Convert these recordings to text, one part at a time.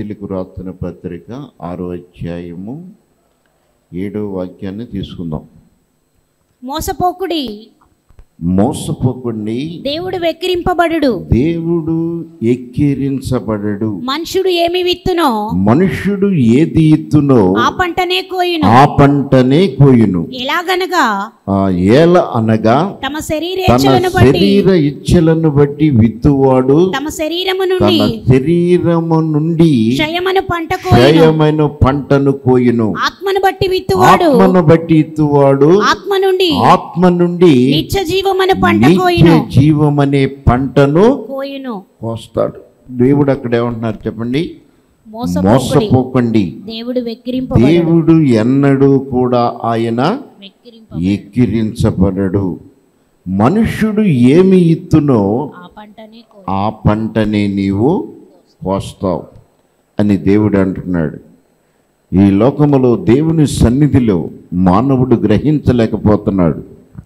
కొరిందీలకు రాస్తున్న పత్రిక ఆరో అధ్యాయము ఏడో వాక్యాన్ని తీసుకుందాం మోసపోకుడి మోసపోకండి దేవుడు వెక్కిరింపబడుడు దేవుడు ఎక్కిరించబడడు మనుషుడు ఏమి విత్తునో మనుష్యుడు ఏది ఇత్తునో ఆ పంటనే కోయును ఆ పంటనే కోయును ఎలాగనగా ఆ ఏల అనగా తమ తన శరీరేచ్ఛలను బట్టి శరీర ఇచ్చలను బట్టి విత్తువాడు తమ శరీరము నుండి తన శరీరము నుండి క్షయమను పంట కోయును క్షయమైన పంటను కోయును ఆత్మను బట్టి విత్తువాడు ఆత్మను బట్టి ఇత్తువాడు ఆత్మ నుండి ఆత్మ నుండి నిత్య జీవమను పంట నిత్య కోయును జీవమనే పంటను కోయును కోస్తాడు దేవుడు అక్కడ ఏమంటున్నారు చెప్పండి మోసపోకుడి మోసపోకండి దేవుడు వెక్కిరింపబడు దేవుడు ఎన్నడూ కూడా ఆయన వెక్కిరింప ఎక్కిరించబడడు మనుష్యుడు ఏమి ఇత్తునో ఆ పంటనే కోయును ఆ పంటనే నీవు కోస్తావు అని దేవుడు అంటున్నాడు ఈ లోకములో దేవుని సన్నిధిలో మానవుడు గ్రహించలేకపోతున్నాడు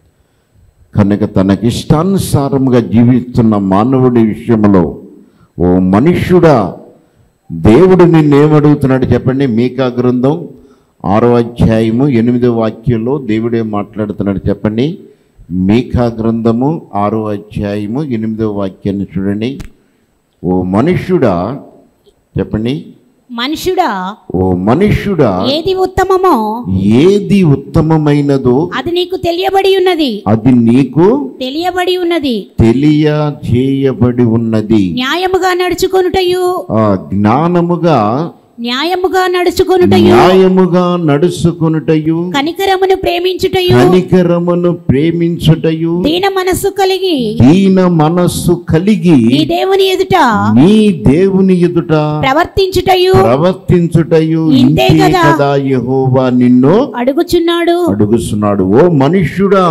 కనుక తనకిష్టానుసారముగా జీవిస్తున్న మానవుడి విషయంలో ఓ మనుష్యుడా దేవుడు నిన్నేమడుగుతున్నాడు చెప్పండి మీకా గ్రంథం ఆరో అధ్యాయము ఎనిమిదో వాక్యంలో దేవుడే మాట్లాడుతున్నాడు చెప్పండి మీకా గ్రంథము ఆరో అధ్యాయము ఎనిమిదో వాక్యాన్ని చూడండి ఓ మనుష్యుడా చెప్పండి మనుషుడా ఓ మనుష్యుడా ఏది ఉత్తమమో ఏది ఉత్తమమైనదో అది నీకు తెలియబడి ఉన్నది అది నీకు తెలియబడి ఉన్నది తెలియజేయబడి ఉన్నది న్యాయముగా నడుచుకొనుటయు ఆ జ్ఞానముగా న్యాయముగా నడుచుకొనుటయు న్యాయముగా నడుచుకొనుటయు కనికరమును ప్రేమించుటయు కనికరమును ప్రేమించుటయు దీన మనస్సు కలిగి దీన మనస్సు కలిగి నీ దేవుని ఎదుట నీ దేవుని ఎదుట ప్రవర్తించుటయు ప్రవర్తించుటయు ఇంతే ఇంతే కదా. కదా యెహోవా నిన్ను అడుగుచున్నాడు అడుగుతున్నాడు ఓ మనుష్యుడా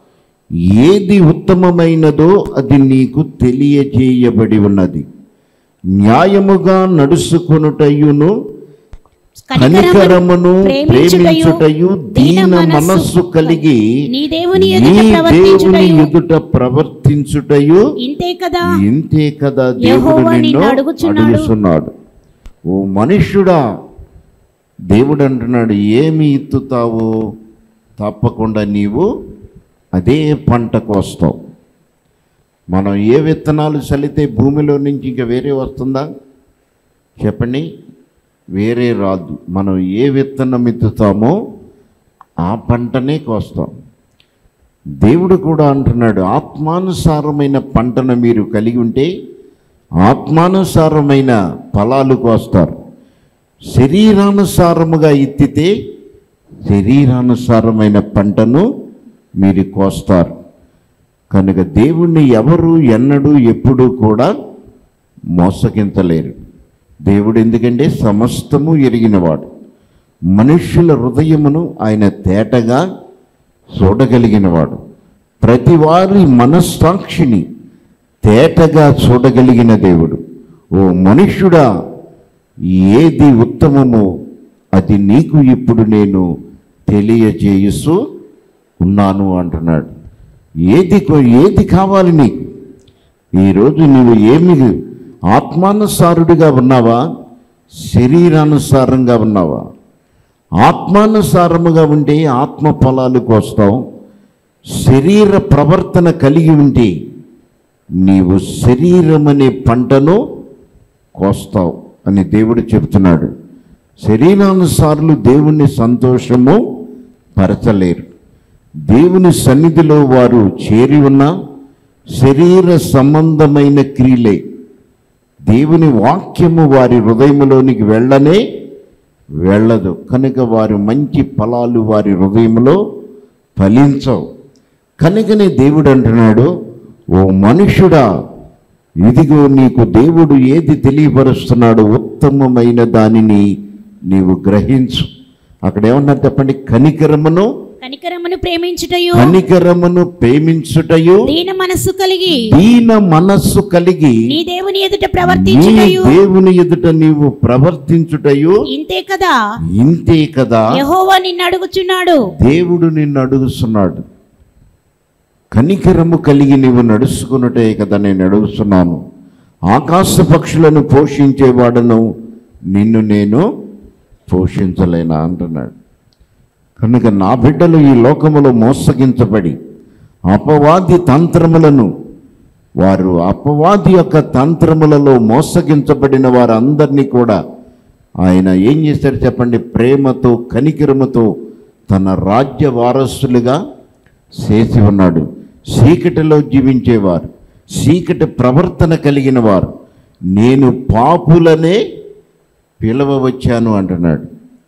ఏది ఉత్తమమైనదో అది నీకు తెలియజేయబడి ఉన్నది న్యాయముగా నడుచుకొనుటయును కనికరమును ప్రేమించుటయు దీన మనస్సు కలిగి నీ దేవుని నీ ఎదుట దేవుని ప్రవర్తించుటయు ఎదుట ప్రవర్తించుటయు ఇంతే కదా ఇంతే కదా దేవుడు యెహోవా నిన్ను నిన్ను అడుగుచున్నాడు. అడుగుతున్నాడు ఓ మనుష్యుడా దేవుడు అంటున్నాడు ఏమి ఇత్తుతావో తప్పకుండా నీవు అదే పంట కోస్తావు మనం ఏ విత్తనాలు చల్లితే భూమిలో నుంచి ఇంకా వేరే వస్తుందా చెప్పండి వేరే రాదు మనం ఏ విత్తనం ఎత్తుతామో ఆ పంటనే కోస్తాం దేవుడు కూడా అంటున్నాడు ఆత్మానుసారమైన పంటను మీరు కలిగి ఉంటే ఆత్మానుసారమైన ఫలాలు కోస్తారు శరీరానుసారముగా ఎత్తితే శరీరానుసారమైన పంటను మీరు కోస్తారు కనుక దేవుణ్ణి ఎవరు ఎన్నడూ ఎప్పుడూ కూడా మోసగించలేరు దేవుడు ఎందుకంటే సమస్తము ఎరిగినవాడు మనుష్యుల హృదయమును ఆయన తేటగా చూడగలిగినవాడు ప్రతివారి మనస్సాక్షిని తేటగా చూడగలిగిన దేవుడు ఓ మనుష్యుడా ఏది ఉత్తమమో అది నీకు ఇప్పుడు నేను తెలియజేయుస్తూ ఉన్నాను అంటున్నాడు ఏది కో- ఏది కావాలి నీకు ఈరోజు నువ్వు ఏమి ఆత్మానుసారుడిగా ఉన్నావా శరీరానుసారంగా ఉన్నావా ఆత్మానుసారముగా ఉంటే ఆత్మ ఫలాలు కోస్తావు శరీర ప్రవర్తన కలిగి ఉంటే నీవు శరీరం అనే పంటను కోస్తావు అని దేవుడు చెబుతున్నాడు శరీరానుసారులు దేవుని సంతోషము పరచలేరు దేవుని సన్నిధిలో వారు చేరి ఉన్న శరీర సంబంధమైన క్రియలే దేవుని వాక్యము వారి హృదయములోనికి వెళ్ళనే వెళ్ళదు కనుక వారి మంచి ఫలాలు వారి హృదయంలో ఫలించవు కనుకనే దేవుడు అంటున్నాడు ఓ మనుష్యుడా ఇదిగో నీకు దేవుడు ఏది తెలియపరుస్తున్నాడో ఉత్తమమైన దానిని నీవు గ్రహించు అక్కడ ఏమన్నారు చెప్పండి కనికరమును కనికరమును ప్రేమించుటయు కనికరమును ప్రేమించుటయు దీన మనస్సు కలిగి దీన మనస్సు కలిగి నీ దేవుని ఎదుట నీ ప్రవర్తించుటయు దేవుని ఎదుట నీవు ప్రవర్తించుటయు ఇంతే కదా ఇంతే కదా యెహోవా నిన్ను అడుగుచున్నాడు దేవుడు నిన్ను అడుగుతున్నాడు కనికరము కలిగి నీవు నడుచుకున్నటే కదా నేను అడుగుతున్నాను ఆకాశ పక్షులను పోషించేవాడను నిన్ను నేను పోషించలేనా అంటున్నాడు కనుక నా బిడ్డలు ఈ లోకములో మోసగించబడి అపవాది తంత్రములను వారు అపవాది యొక్క తంత్రములలో మోసగించబడిన వారందరినీ కూడా ఆయన ఏం చేశాడు చెప్పండి ప్రేమతో కనికరముతో తన రాజ్య వారసులుగా చేసి ఉన్నాడు చీకటిలో జీవించేవారు చీకటి ప్రవర్తన కలిగిన వారు నేను పాపులనే పిలవవచ్చాను అంటున్నాడు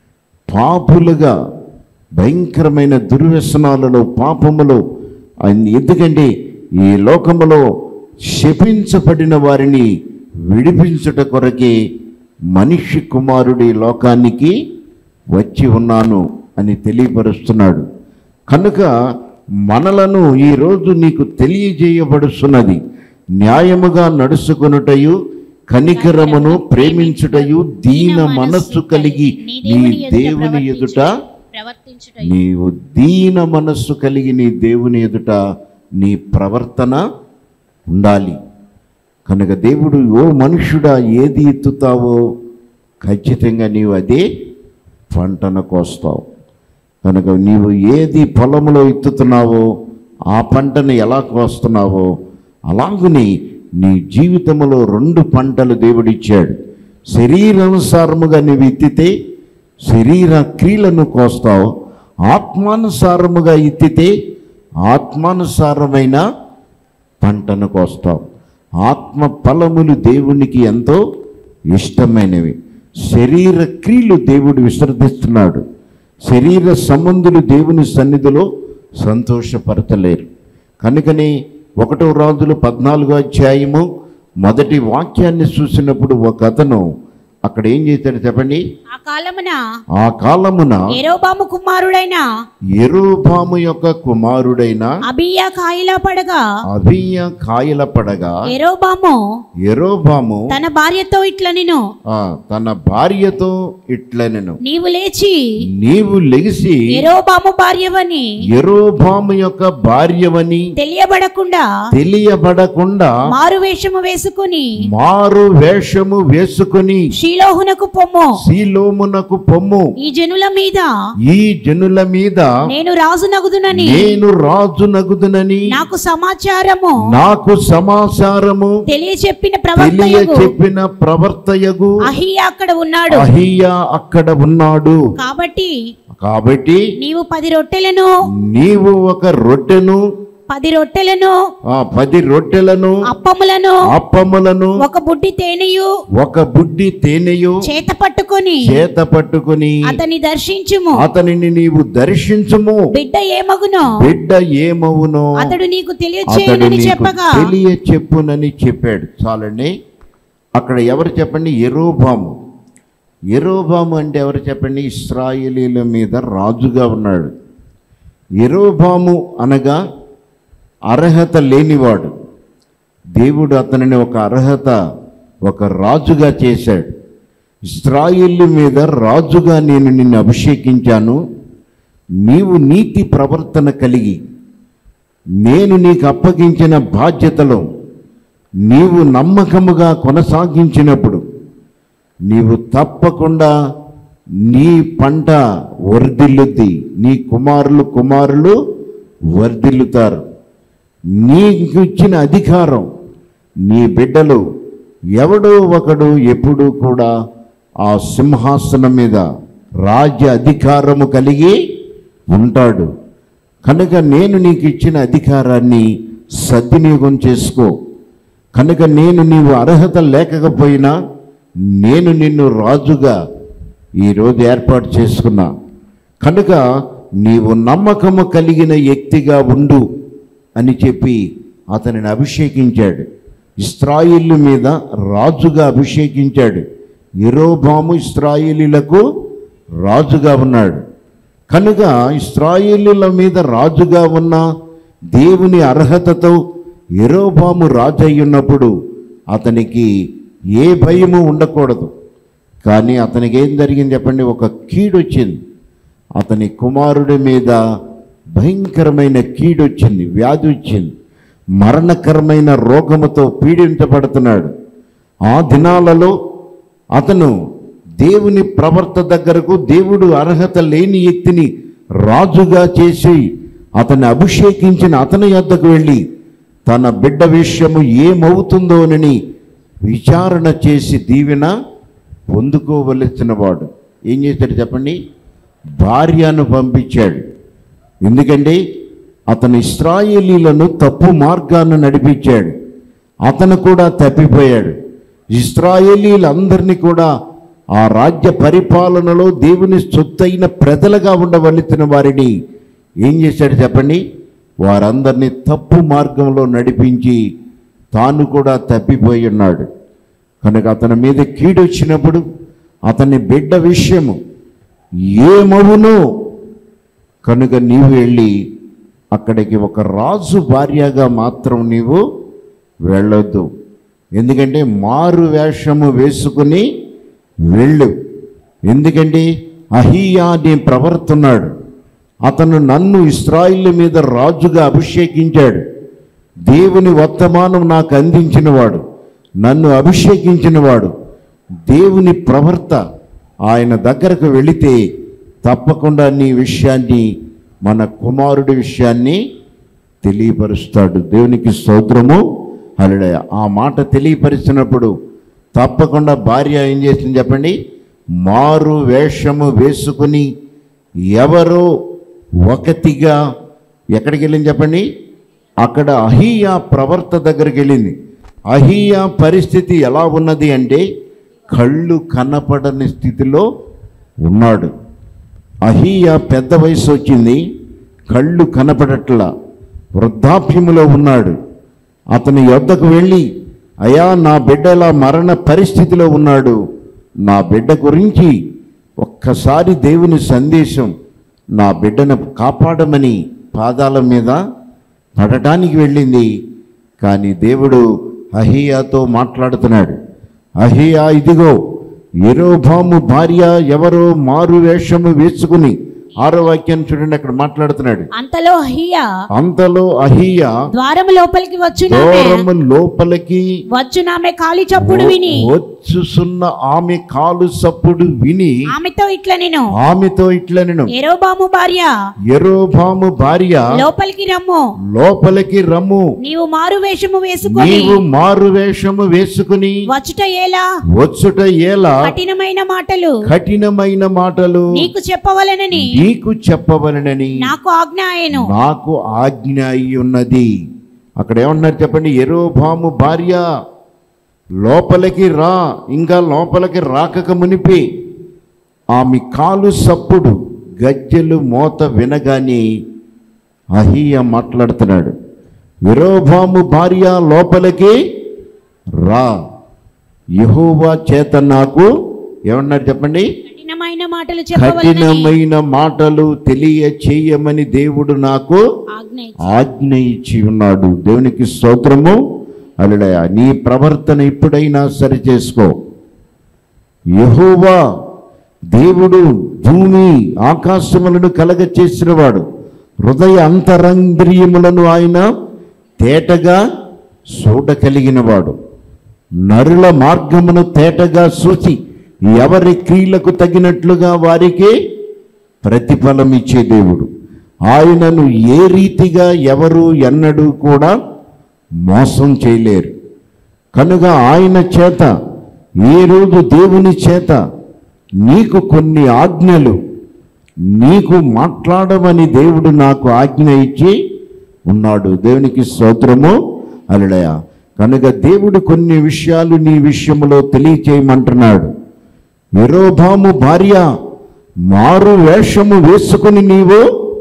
పాపులుగా భయంకరమైన దుర్వ్యసనాలలో పాపములో ఆయన- ఎందుకంటే ఈ లోకములో శపించబడిన వారిని విడిపించుట కొరకే మనిషి కుమారుడి లోకానికి వచ్చి ఉన్నాను అని తెలియపరుస్తున్నాడు కనుక మనలను ఈరోజు నీకు తెలియజేయబడుతున్నది న్యాయముగా నడుచుకొనుటయు కనికరమును ప్రేమించుటయు దీన మనస్సు కలిగి నీ దేవుని ఎదుట ప్రవర్తించుట నీవు దీన మనస్సు కలిగి నీ దేవుని ఎదుట నీ ప్రవర్తన ఉండాలి కనుక దేవుడు ఓ మనుషుడా ఏది ఎత్తుతావో ఖచ్చితంగా నీవు అదే పంటను కోస్తావు కనుక నీవు ఏది పొలంలో ఎత్తుతున్నావో ఆ పంటను ఎలా కోస్తున్నావో అలాగుని నీ జీవితంలో రెండు పంటలు దేవుడిచ్చాడు శరీరానుసారముగా నీవు ఎత్తితే శరీర క్రియలను కోస్తావు ఆత్మానుసారముగా ఎత్తితే ఆత్మానుసారమైన పంటను కోస్తావు ఆత్మ ఫలములు దేవునికి ఎంతో ఇష్టమైనవి శరీర క్రియలు దేవుడు విసర్జిస్తున్నాడు శరీర సంబంధులు దేవుని సన్నిధిలో సంతోషపరచలేరు కనుకని ఒకటో రాజులు పద్నాలుగో అధ్యాయము మొదటి వాక్యాన్ని చూసినప్పుడు ఒక అతను అక్కడ ఏం చేశాడు చెప్పండి ఆ కాలమున ఆ కాలమున ఎరోబాము కుమారుడైన ఎరోబాము యొక్క కుమారుడైన అబియా కాయిలా పడగా అభియ కాయల పడగా ఎరోబాము ఎరోబాము తన భార్యతో ఇట్ల నేను ఆ, తన భార్యతో ఇట్లనెను నీవు లేచి నీవు లెగిసి ఎరోబాము భార్యవని ఎరోబాము యొక్క భార్యవని తెలియబడకుండా తెలియబడకుండా మారు వేషము వేసుకుని మారు వేషము వేసుకొని షీలోహునకు పొమ్ము శీలోమునకు పొమ్ము ఈ జనుల మీద ఈ జనుల మీద నేను రాజు నగుదునని నేను రాజు నగుదునని నాకు సమాచారము నాకు సమాచారము తెలియచెప్పిన తెలియ ప్రవర్తయగు చెప్పిన ప్రవర్తయగు అహియా అక్కడ ఉన్నాడు అహియా అక్కడ ఉన్నాడు కాబట్టి కాబట్టి నీవు పది రొట్టెలను నీవు ఒక రొట్టెను పది రొట్టెలను ఆ పది రొట్టెలను అప్పములను అప్పములను ఒక బుడ్డి తేనెయు ఒక బుడ్డి తేనెయు చేత పట్టుకొని చేత పట్టుకుని అతని దర్శించుము అతనిని నీవు దర్శించుము బిడ్డ ఏమగునో బిడ్డ ఏమవునో అతడు నీకు అతడు తెలియచేయనని నీకు చెప్పగా తెలియ చెప్పునని చెప్పాడు చాలండి అక్కడ ఎవరు చెప్పండి ఎరోబాము ఎరోబాము అంటే ఎవరు చెప్పండి ఇస్రాయేలీల మీద రాజుగా ఉన్నాడు ఎరోబాము అనగా అర్హత లేనివాడు దేవుడు అతనిని ఒక అర్హత ఒక రాజుగా చేశాడు ఇస్రాయిల్ మీద రాజుగా నేను నిన్ను అభిషేకించాను నీవు నీతి ప్రవర్తన కలిగి నేను నీకు అప్పగించిన బాధ్యతలో నీవు నమ్మకముగా కొనసాగించినప్పుడు నీవు తప్పకుండా నీ పంట వర్ధిల్లుద్ది నీ కుమారులు కుమారులు వర్ధిల్లుతారు నీకు ఇచ్చిన అధికారం నీ బిడ్డలు ఎవడో ఒకడు ఎప్పుడూ కూడా ఆ సింహాసనం మీద రాజ్య అధికారము కలిగి ఉంటాడు కనుక నేను నీకు ఇచ్చిన అధికారాన్ని సద్వినియోగం చేసుకో కనుక నేను నీవు అర్హత లేకపోయినా నేను నిన్ను రాజుగా ఈరోజు ఏర్పాటు చేసుకున్నా కనుక నీవు నమ్మకము కలిగిన వ్యక్తిగా ఉండు అని చెప్పి అతనిని అభిషేకించాడు ఇస్రాయిల్ మీద రాజుగా అభిషేకించాడు ఎరోబాము ఇస్రాయిలీలకు రాజుగా ఉన్నాడు కనుక ఇస్రాయేలీల మీద రాజుగా ఉన్న దేవుని అర్హతతో ఎరోబాము రాజు అయ్యున్నప్పుడు అతనికి ఏ భయము ఉండకూడదు కానీ అతనికి ఏం జరిగింది చెప్పండి ఒక కీడు వచ్చింది అతని కుమారుడి మీద భయంకరమైన కీడు వచ్చింది వ్యాధి వచ్చింది మరణకరమైన రోగముతో పీడించబడుతున్నాడు ఆ దినాలలో అతను దేవుని ప్రవర్త దగ్గరకు దేవుడు అర్హత లేని వ్యక్తిని రాజుగా చేసి అతన్ని అభిషేకించిన అతని యొద్దకు వెళ్ళి తన బిడ్డ విషయము ఏమవుతుందోనని విచారణ చేసి దీవెన పొందుకోవలసిన వాడు ఏం చేశాడు చెప్పండి భార్యను పంపించాడు ఎందుకంటే అతను ఇస్రాయేలీలను తప్పు మార్గాన్ని నడిపించాడు అతను కూడా తప్పిపోయాడు ఇస్రాయేలీలందరినీ కూడా ఆ రాజ్య పరిపాలనలో దేవుని సొత్తైన ప్రజలుగా ఉండవలసిన వారిని ఏం చేశాడు చెప్పండి వారందరినీ తప్పు మార్గంలో నడిపించి తాను కూడా తప్పిపోయి ఉన్నాడు కనుక అతని మీద కీడు వచ్చినప్పుడు అతని బిడ్డ విషయము ఏమవునో కనుక నీవు వెళ్ళి అక్కడికి ఒక రాజు భార్యగా మాత్రం నీవు వెళ్ళొద్దు ఎందుకంటే మారు వేషము వేసుకుని వెళ్ళు ఎందుకంటే అహియా నీ ప్రవర్తున్నాడు అతను నన్ను ఇస్రాయిల్ మీద రాజుగా అభిషేకించాడు దేవుని వర్తమానం నాకు అందించినవాడు నన్ను అభిషేకించినవాడు దేవుని ప్రవర్త ఆయన దగ్గరకు వెళితే తప్పకుండా నీ విషయాన్ని మన కుమారుడి విషయాన్ని తెలియపరుస్తాడు దేవునికి స్తోత్రము అలడే ఆ మాట తెలియపరిచినప్పుడు తప్పకుండా భార్య ఏం చేసింది చెప్పండి మారు వేషము వేసుకుని ఎవరో ఒకటిగా ఎక్కడికి వెళ్ళింది చెప్పండి అక్కడ అహియా ప్రవర్త దగ్గరికి వెళ్ళింది అహియా పరిస్థితి ఎలా ఉన్నది అంటే కళ్ళు కనపడని స్థితిలో ఉన్నాడు అహియా పెద్ద వయసు వచ్చింది కళ్ళు కనపడట్లా వృద్ధాప్యములో ఉన్నాడు అతని యొద్దకు వెళ్ళి అయా నా బిడ్డలా మరణ పరిస్థితిలో ఉన్నాడు నా బిడ్డ గురించి ఒక్కసారి దేవుని సందేశం నా బిడ్డను కాపాడమని పాదాల మీద పడటానికి వెళ్ళింది కానీ దేవుడు అహియాతో మాట్లాడుతున్నాడు అహియా ఇదిగో ఎరోభాము భార్య ఎవరో మారు వేషము వేసుకుని ఆరో వాక్యాన్ని చూడండి అక్కడ మాట్లాడుతున్నాడు అంతలో అహియా అంతలో అహియా ద్వారము లోపలికి వచ్చునామె దూరము లోపలికి వచ్చునామె కాలి చప్పుడు విని వచ్చుసున్న ఆమె కాలు సప్పుడు విని ఆమెతో ఇట్లా నేను ఆమెతో ఇట్లా నేను ఎరోబాము భార్య ఎరోభాము భార్య లోపలికి రమ్ము లోపలికి రమ్ము నీవు మారు వేషము వేసుకొని నీవు మారు వేషము వేసుకుని వచ్చుట ఏలా వచ్చుట ఏలా కఠినమైన మాటలు కఠినమైన మాటలు నీకు చెప్పవలనని నీకు చెప్పవలనని నాకు ఆజ్ఞ ఆయను నాకు ఆజ్ఞ అయి ఉన్నది అక్కడ ఏమన్నారు చెప్పండి ఎరోభాము భార్య లోపలికి రా ఇంకా లోపలికి రాకక మునిపి ఆమె కాలు సప్పుడు గజ్జెలు మోత వినగానే అహియ మాట్లాడుతున్నాడు ఎరోభాము భార్య లోపలికి రా యెహోవా చేత నాకు ఏమన్నారు చెప్పండి కఠినమైన మాటలు చెప్పవలనని కఠినమైన మాటలు తెలియ చేయమని దేవుడు నాకు ఆజ్ఞ ఇచ్చి- ఆజ్ఞ ఇచ్చి ఉన్నాడు దేవునికి స్తోత్రము అలడయ నీ ప్రవర్తన ఇప్పుడైనా సరి చేసుకో యెహోవా దేవుడు భూమి ఆకాశములను కలగ చేసినవాడు హృదయ అంతరంద్రియములను ఆయన తేటగా చూడగలిగినవాడు నరుల మార్గమును తేటగా చూసి ఎవరి క్రియలకు తగినట్లుగా వారికి ప్రతిఫలం ఇచ్చే దేవుడు ఆయనను ఏ రీతిగా ఎవరు ఎన్నడూ కూడా మోసం చేయలేరు కనుక ఆయన చేత ఏ రోజు దేవుని చేత నీకు కొన్ని ఆజ్ఞలు నీకు మాట్లాడమని దేవుడు నాకు ఆజ్ఞ ఇచ్చి ఉన్నాడు దేవునికి స్తోత్రము అలడయ కనుక దేవుడు కొన్ని విషయాలు నీ విషయంలో తెలియచేయమంటున్నాడు ఎరోభాము భార్య మారు వేషము వేసుకుని నీవు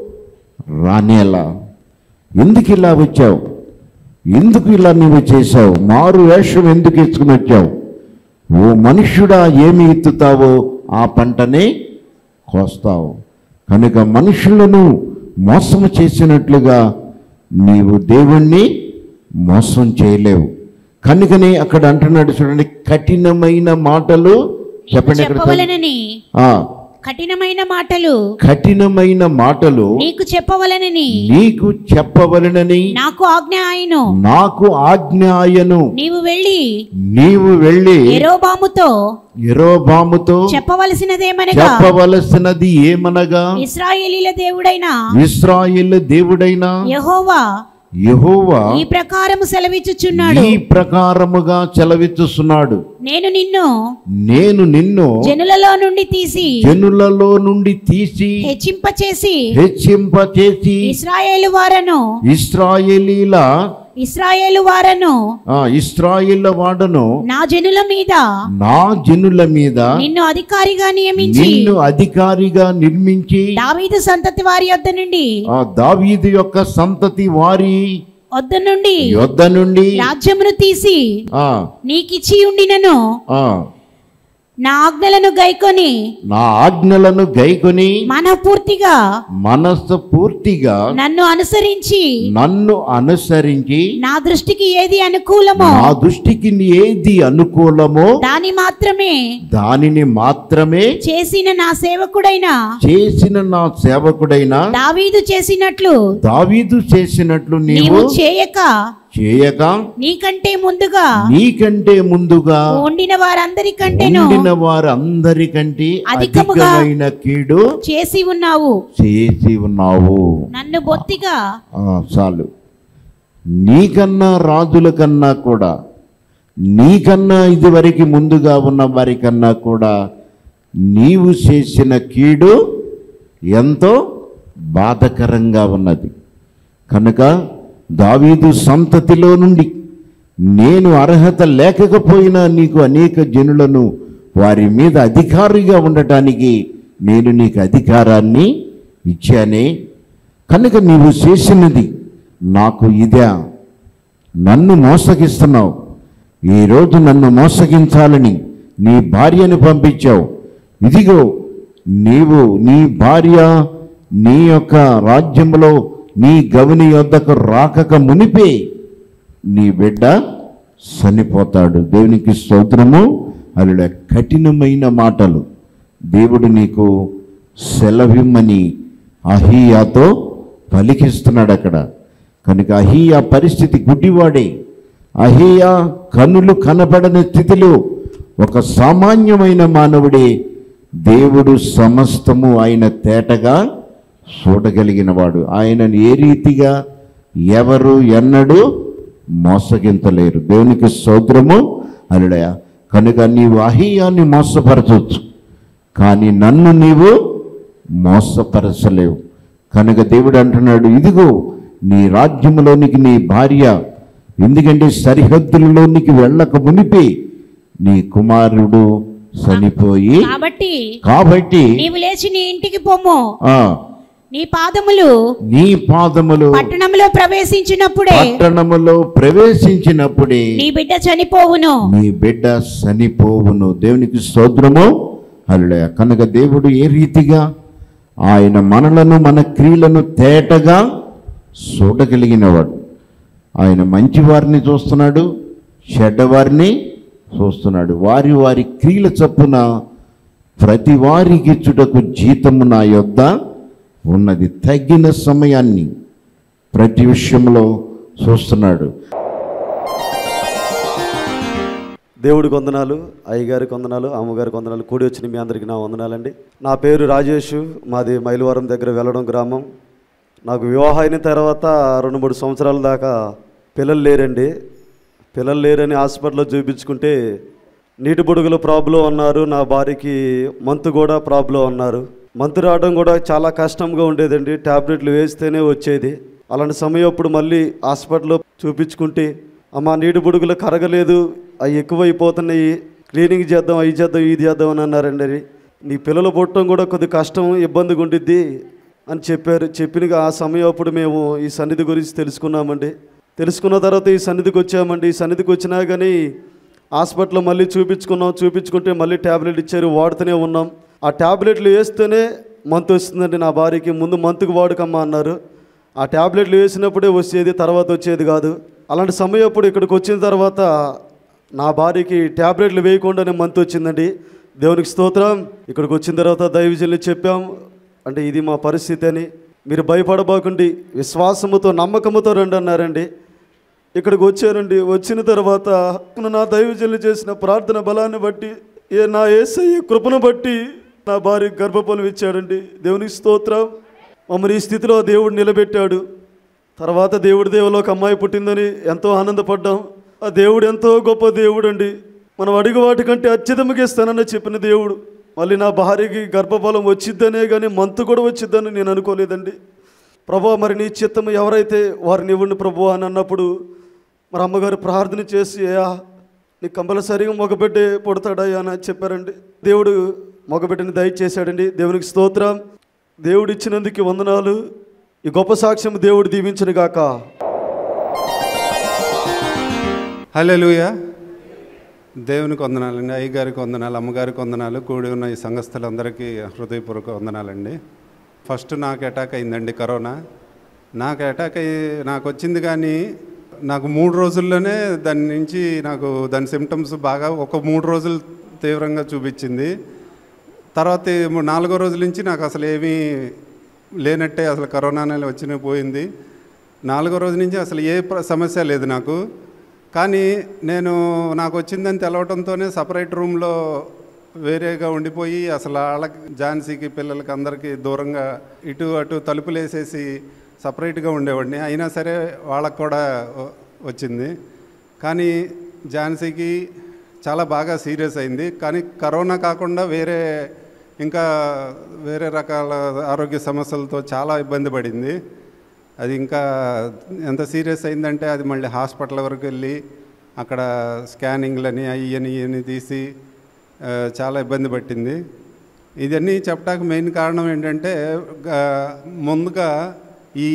రానేలా ఎందుకు ఇలా వచ్చావు ఎందుకు ఇలా నువ్వు చేశావు మారు వేషం ఎందుకు ఎత్తుకుని వచ్చావు ఓ మనుష్యుడా ఏమి ఎత్తుతావో ఆ పంటనే కోస్తావు కనుక మనుషులను మోసం చేసినట్లుగా నీవు దేవుణ్ణి మోసం చేయలేవు కనుకనే అక్కడ అంటున్నాడు చూడండి కఠినమైన మాటలు చెప్పండి అక్కడ చదువు. చెప్పవలనని ఆ, కఠినమైన మాటలు కఠినమైన మాటలు నీకు చెప్పవలనని నీకు చెప్పవలనని నాకు ఆజ్ఞ ఆయను నాకు ఆజ్ఞాయను నీవు వెళ్ళి నీవు వెళ్ళి ఎరోబాముతో ఎరోబాముతో చెప్పవలసినదేమనగా చెప్పవలసినది ఏమనగా ఇస్రాయేలీల దేవుడైన ఇస్రాయేల్ దేవుడైన యెహోవా యెహోవా ఈ ప్రకారము సెలవిచ్చుచున్నాడు ఈ ప్రకారముగా చెలవిచ్చుస్తున్నాడు నేను నిన్ను నేను నిన్ను జనులలో నుండి తీసి జనులలో నుండి తీసి హెచ్చింపచేసి హెచ్చింపచేసి ఇస్రాయేలు వారను ఇస్రాయేలీల ఇస్రాయేలు వారను ఆ ఇస్రాయేళ్ల వాడను నా జనుల మీద నా జనుల మీద నిన్ను అధికారిగా నియమించి నిన్ను అధికారిగా నిర్మించి దావీదు సంతతి వారి యొద్ద నుండి ఆ దావీదు యొక్క సంతతి వారి వద్ద నుండి యొద్ద నుండి రాజ్యమును తీసి ఆ నీకిచ్చి ఉండినను ఆ నా ఆజ్ఞలను గైకొని నా ఆజ్ఞలను గైకొని మనపూర్తిగా మనస్సు పూర్తిగా నన్ను అనుసరించి నన్ను అనుసరించి నా దృష్టికి ఏది అనుకూలమో నా దృష్టికి ఏది అనుకూలమో దాని మాత్రమే దానిని మాత్రమే చేసిన నా సేవకుడైన చేసిన నా సేవకుడైన దావీదు చేసినట్లు దావీదు చేసినట్లు నీవు నీవు చేయక చేయక నీకంటే ముందుగా నీకంటే ముందుగా ఉండిన వారందరికంటేను ఉండిన వారందరికంటే అధికముగా అధికమైన కీడు చేసి ఉన్నావు చేసి ఉన్నావు నన్ను బొత్తిగా ఆ, చాలు నీకన్నా రాజుల కన్నా కూడా నీకన్నా ఇదివరకు ముందుగా ఉన్న వారి కన్నా కూడా నీవు చేసిన కీడు ఎంతో బాధకరంగా ఉన్నది కనుక దావీదు సంతతిలో నుండి నేను అర్హత లేకపోయినా నీకు అనేక జనులను వారి మీద అధికారిగా ఉండటానికి నేను నీకు అధికారాన్ని ఇచ్చానే కనుక నీవు చేసినది నాకు ఇదే నన్ను మోసగిస్తున్నావు ఈరోజు నన్ను మోసగించాలని నీ భార్యను పంపించావు ఇదిగో నీవు నీ భార్య నీ యొక్క రాజ్యంలో నీ గవిని యొద్దకు రాకక మునిపే నీ బిడ్డ చనిపోతాడు దేవునికి స్తోత్రము అలా కఠినమైన మాటలు దేవుడు నీకు సెలవిమ్మని అహీయాతో పలికిస్తున్నాడు అక్కడ కనుక అహీయా పరిస్థితి గుడ్డివాడే అహీయా కనులు కనపడని స్థితిలో ఒక సామాన్యమైన మానవుడే దేవుడు సమస్తము ఆయన తేటగా చూడగలిగిన వాడు ఆయనను ఏ రీతిగా ఎవరు ఎన్నడూ మోసగించలేరు దేవునికి సౌద్రము అలడయ కనుక నీవు అహీయాన్ని మోసపరచవచ్చు కానీ నన్ను నీవు మోసపరచలేవు కనుక దేవుడు అంటున్నాడు ఇదిగో నీ రాజ్యంలోనికి నీ భార్య ఎందుకంటే సరిహద్దులలోనికి వెళ్ళక మునిపి నీ కుమారుడు చనిపోయి కాబట్టి కాబట్టి నీవు లేచి నీ ఇంటికి పొమ్ము ఆ నీ పాదములు నీ పాదములు పట్టణంలో ప్రవేశించినప్పుడే పట్టణములో ప్రవేశించినప్పుడే నీ బిడ్డ చనిపోవును నీ బిడ్డ చనిపోవును దేవునికి స్తోత్రము అల్లే కనుక దేవుడు ఏ రీతిగా ఆయన మనలను మన క్రియలను తేటగా చూడగలిగినవాడు ఆయన మంచి వారిని చూస్తున్నాడు చెడ్డవారిని చూస్తున్నాడు వారి వారి క్రియల చప్పున ప్రతి వారికి ఇచ్చుటకు జీతము నా యొద్ద ఉన్నది తగిన సమయాన్ని ప్రతి విషయంలో చూస్తున్నాడు దేవుడికి వందనాలు అయ్యగారికి వందనాలు అమ్మగారికి వందనాలు కూడి వచ్చిన మీ అందరికీ నా వందనాలండి నా పేరు రాజేష్ మాది మైలవరం దగ్గర వెళ్ళడం గ్రామం నాకు వివాహం అయిన తర్వాత రెండు మూడు సంవత్సరాల దాకా పిల్లలు లేరండి పిల్లలు లేరని హాస్పిటల్లో చూపించుకుంటే నీటి బుడుగుల ప్రాబ్లం అన్నారు నా భార్యకి మంతు కూడా ప్రాబ్లం అన్నారు మంతు రావడం కూడా చాలా కష్టంగా ఉండేదండి ట్యాబ్లెట్లు వేస్తేనే వచ్చేది అలాంటి సమయం అప్పుడు మళ్ళీ హాస్పిటల్లో చూపించుకుంటే అమ్మ నీటి బుడుగులు కరగలేదు అవి ఎక్కువైపోతున్నాయి క్లీనింగ్ చేద్దాం అవి చేద్దాం ఇది చేద్దాం అని అన్నారండి అది. నీ పిల్లలు పుట్టడం కూడా కొద్ది కష్టం ఇబ్బందిగా ఉండిద్ది అని చెప్పారు చెప్పిన ఆ సమయం అప్పుడు మేము ఈ సన్నిధి గురించి తెలుసుకున్నామండి తెలుసుకున్న తర్వాత ఈ సన్నిధికి వచ్చామండి ఈ సన్నిధికి వచ్చినా కానీ హాస్పిటల్లో మళ్ళీ చూపించుకున్నాం చూపించుకుంటే మళ్ళీ ట్యాబ్లెట్ ఇచ్చారు వాడుతూనే ఉన్నాం ఆ ట్యాబ్లెట్లు వేస్తేనే మంత్ వస్తుందండి నా భార్యకి ముందు మంత్కి వాడుకమ్మా అన్నారు ఆ ట్యాబ్లెట్లు వేసినప్పుడే వచ్చేది తర్వాత వచ్చేది కాదు అలాంటి సమయం అప్పుడు ఇక్కడికి వచ్చిన తర్వాత నా భార్యకి ట్యాబ్లెట్లు వేయకుండానే మంత్ వచ్చిందండి దేవునికి స్తోత్రం ఇక్కడికి వచ్చిన తర్వాత దైవజనులు చెప్పాం అంటే ఇది మా పరిస్థితి అని మీరు భయపడబోకండి విశ్వాసముతో నమ్మకముతో రండి అన్నారండి ఇక్కడికి వచ్చానండి వచ్చిన తర్వాత నా దైవజనులు చేసిన ప్రార్థన బలాన్ని బట్టి ఏ నా ఏసయ్య కృపను బట్టి నా భార్య గర్భఫలం ఇచ్చాడండి దేవునికి స్తోత్రం మమ్మల్ని ఈ స్థితిలో దేవుడు నిలబెట్టాడు తర్వాత దేవుడి దేవులో ఒక అమ్మాయి పుట్టిందని ఎంతో ఆనందపడ్డాం ఆ దేవుడు ఎంతో గొప్ప దేవుడు అండి మనం అడిగి వాటికంటే అత్యధికంగా ఇస్తానని చెప్పిన దేవుడు మళ్ళీ నా భార్యకి గర్భఫలం వచ్చిద్దనే కానీ మంతు కూడా వచ్చిద్దని నేను అనుకోలేదండి ప్రభా మరి నీ చిత్తం ఎవరైతే వారిని ఇవ్వండి ప్రభు అని అన్నప్పుడు మరి అమ్మగారు ప్రార్థన చేసి అయ్యా నీ కంపల్సరిగా మగబిడ్డే పుడతాడయ్యా అని చెప్పారండి దేవుడు మగబిడ్డని దయచేశాడండి దేవునికి స్తోత్రం దేవుడు ఇచ్చినందుకు వందనాలు ఈ గొప్ప సాక్ష్యం దేవుడు దీవించను గాక హల్లెలూయ దేవునికి వందనాలండి అయ్యగారికి వందనాలు అమ్మగారికి వందనాలు కూడి ఉన్న ఈ సంఘస్థులందరికీ హృదయపూర్వక వందనాలండి ఫస్ట్ నాకు అటాక్ అయిందండి కరోనా నాకు అటాక్ అయ్యి నాకు వచ్చింది కానీ నాకు మూడు రోజుల్లోనే దాని నుంచి నాకు దాని సిమ్టమ్స్ బాగా ఒక మూడు రోజులు తీవ్రంగా చూపించింది తర్వాత ఈ మూ- నాలుగో రోజుల నుంచి నాకు అసలు ఏమీ లేనట్టే అసలు కరోనా అనేది వచ్చిన పోయింది నాలుగో రోజు నుంచి అసలు ఏ ప్ర- సమస్య లేదు నాకు కానీ నేను నాకు వచ్చిందని తెలవటంతోనే సపరేట్ రూమ్లో వేరేగా ఉండిపోయి అసలు వాళ్ళకి ఝాన్సీకి పిల్లలకి అందరికీ దూరంగా ఇటు అటు తలుపులు వేసేసి సపరేట్గా ఉండేవాడిని అయినా సరే వాళ్ళకు కూడా వ- వచ్చింది కానీ ఝాన్సీకి చాలా బాగా సీరియస్ అయింది కానీ కరోనా కాకుండా వేరే ఇంకా వేరే రకాల ఆరోగ్య సమస్యలతో చాలా ఇబ్బంది పడింది అది ఇంకా ఎంత సీరియస్ అయిందంటే అది మళ్ళీ హాస్పిటల్ వరకు వెళ్ళి అక్కడ స్కానింగ్లని అయ్యని ఇవని తీసి ఆ, చాలా ఇబ్బంది పట్టింది ఇవన్నీ చెప్పడానికి మెయిన్ కారణం ఏంటంటే గా- ముందుగా ఈ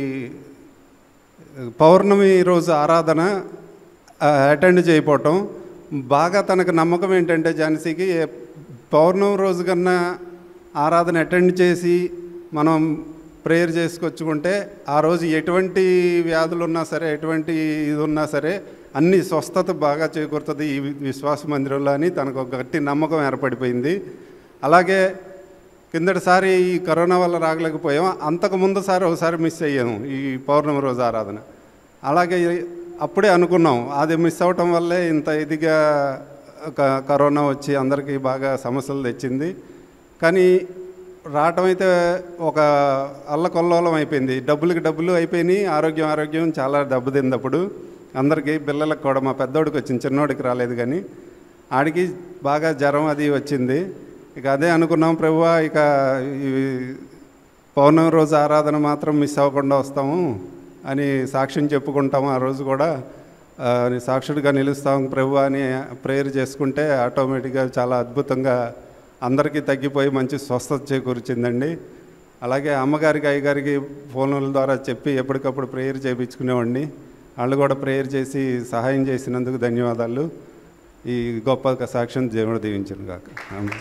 పౌర్ణమి రోజు ఆరాధన అటెండ్ చేయకపోవటం బాగా తనకు నమ్మకం ఏంటంటే ఝాన్సీకి ఏ- పౌర్ణమి రోజు కన్నా ఆరాధన అటెండ్ చేసి మనం ప్రేయర్ చేసుకొచ్చుకుంటే ఆ రోజు ఎటువంటి వ్యాధులు ఉన్నా సరే ఎటువంటి ఇది ఉన్నా సరే అన్ని స్వస్థత బాగా చేకూరుతుంది ఈ విశ్వాస మందిరంలో అని తనకు ఒక గట్టి నమ్మకం ఏర్పడిపోయింది అలాగే కిందటిసారి ఈ కరోనా వల్ల రాగలేకపోయాం అంతకు ముందు సారి ఒకసారి మిస్ అయ్యాము ఈ పౌర్ణమి రోజు ఆరాధన అలాగే అప్పుడే అనుకున్నాం అది మిస్ అవటం వల్లే ఇంత ఇదిగా క- కరోనా వచ్చి అందరికీ బాగా సమస్యలు తెచ్చింది కానీ రావటం అయితే ఒక అల్లకొల్లోలం అయిపోయింది డబ్బులకి డబ్బులు అయిపోయినాయి ఆరోగ్యం ఆరోగ్యం చాలా దెబ్బతింది అప్పుడు అందరికీ పిల్లలకు కూడా మా పెద్దోడికి వచ్చింది చిన్నోడికి రాలేదు కానీ ఆడికి బాగా జ్వరం అది వచ్చింది ఇక అదే అనుకున్నాం ప్రభువా ఇక ఈ పౌర్ణమి రోజు ఆరాధన మాత్రం మిస్ అవ్వకుండా వస్తాము అని సాక్ష్యం చెప్పుకుంటాము ఆ రోజు కూడా ఆ, అని సాక్షుడిగా నిలుస్తాం ప్రభు అని ప్రేయర్ చేసుకుంటే ఆటోమేటిక్గా చాలా అద్భుతంగా అందరికీ తగ్గిపోయి మంచి స్వస్థత చేకూర్చిందండి అలాగే అమ్మగారికి అయ్యగారికి ఫోన్ల ద్వారా చెప్పి ఎప్పటికప్పుడు ప్రేయర్ చేయించుకునేవాడిని వాళ్ళు కూడా ప్రేయర్ చేసి సహాయం చేసినందుకు ధన్యవాదాలు ఈ గొప్ప సాక్ష్యం దేవుడు దీవించను కాక ఆమేన్.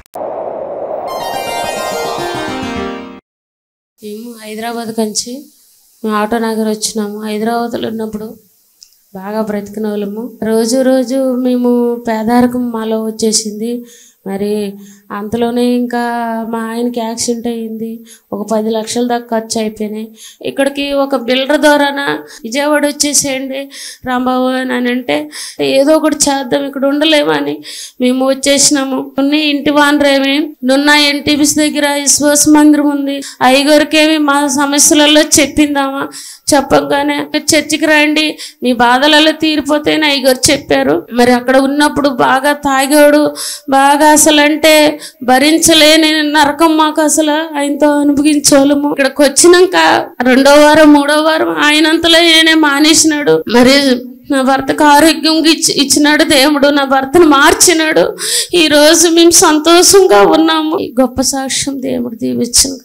మేము హైదరాబాద్ కంచి మేము ఆటో నగర్ వచ్చినాము హైదరాబాద్లో ఉన్నప్పుడు బాగా బ్రతికిన వాళ్ళము రోజు రోజు మేము పేదరికం మాలో వచ్చేసింది మరి అంతలోనే ఇంకా మా ఆయనకి యాక్సిడెంట్ అయ్యింది ఒక పది లక్షల దాకా ఖర్చు అయిపోయినాయి ఇక్కడికి ఒక బిల్డర్ ద్వారాన విజయవాడ వచ్చేసేయండి రాంబాబు అని అని అంటే ఏదో ఒకటి చేద్దాం ఇక్కడ ఉండలేమని మేము వచ్చేసినాము ఉన్న ఇంటి వానరేమి నున్న ఎన్టీపీస్ దగ్గర విశ్వాస మందిరం ఉంది అయ్యగారికేమి మా సమస్యలలో చెప్పిందామా చెప్పగానే చర్చికి రండి మీ బాధలలో తీరిపోతేనే అయ్యగారు చెప్పారు మరి అక్కడ ఉన్నప్పుడు బాగా తాగాడు బాగా అసలు అంటే భరించలేని నరకం మాకు అసలు ఆయనతో అనుభవించోళ్ళము ఇక్కడికి వచ్చినాక రెండో వారం మూడో వారం ఆయనంతలో నేనే మానేసినాడు మరి నా భర్తకు ఆరోగ్యం ఇచ్చి ఇచ్చినాడు దేవుడు నా భర్తను మార్చినాడు ఈ రోజు మేము సంతోషంగా ఉన్నాము ఈ గొప్ప సాక్ష్యం దేవుడు దీవించను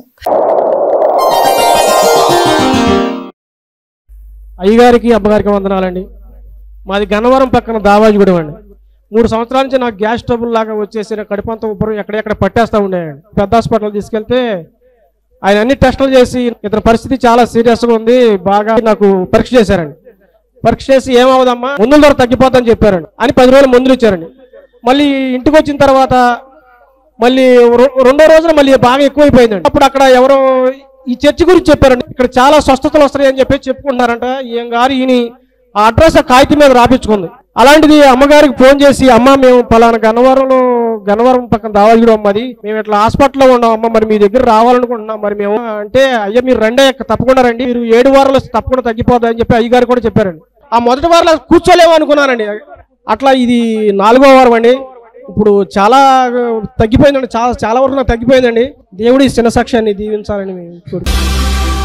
అయ్యగారికి అమ్మగారికి వందనాలండి మాది గన్నవరం పక్కన దావాజిగూడెం అండి మూడు సంవత్సరాల నుంచి నాకు గ్యాస్ ట్రబుల్ లాగా వచ్చేసి నా కడుపంత ఉబ్బరం ఎక్కడెక్కడ పట్టేస్తా ఉండేయండి పెద్ద హాస్పిటల్ తీసుకెళ్తే ఆయన అన్ని టెస్టులు చేసి ఇతని పరిస్థితి చాలా సీరియస్గా ఉంది బాగా నాకు పరీక్ష చేశారండి పరీక్ష చేసి ఏమవుదమ్మా మందుల ద్వారా తగ్గిపోతుందని చెప్పారండి అని పది రోజులు మందులు ఇచ్చారండి మళ్ళీ ఇంటికి వచ్చిన తర్వాత మళ్ళీ రె- రెండో రోజున మళ్ళీ బాగా ఎక్కువైపోయిందండి అప్పుడు అక్కడ ఎవరో ఈ చర్చి గురించి చెప్పారండి ఇక్కడ చాలా స్వస్థతలు వస్తాయి అని చెప్పి చెప్పుకుంటున్నారంట ఏం గారు ఈయన ఆ అడ్రస్ ఆ కాగితం మీద రాపించుకుంది అలాంటిది అమ్మగారికి ఫోన్ చేసి అమ్మ మేము పలానా గన్నవరంలో గన్నవరం పక్కన దావాజుడు అమ్మది మేము ఇట్లా హాస్పిటల్లో ఉన్నాం అమ్మ మరి మీ దగ్గర రావాలనుకుంటున్నాం మరి మేము అంటే అయ్యా మీరు రండే తప్పకుండా రండి మీరు ఏడు వారాలు తప్పకుండా తగ్గిపోతుంది అని చెప్పి అయ్యగారు కూడా చెప్పారండి ఆ మొదటి వారంలో కూర్చోలేము అనుకున్నానండి అట్లా ఇది నాలుగో వారం అండి ఇప్పుడు చాలా తగ్గిపోయిందండి చాలా చాలా వరకు నాకు తగ్గిపోయిందండి దేవుడి చిన్న సాక్ష్యాన్ని దీవించాలని మేము కోరుకుంటున్నాం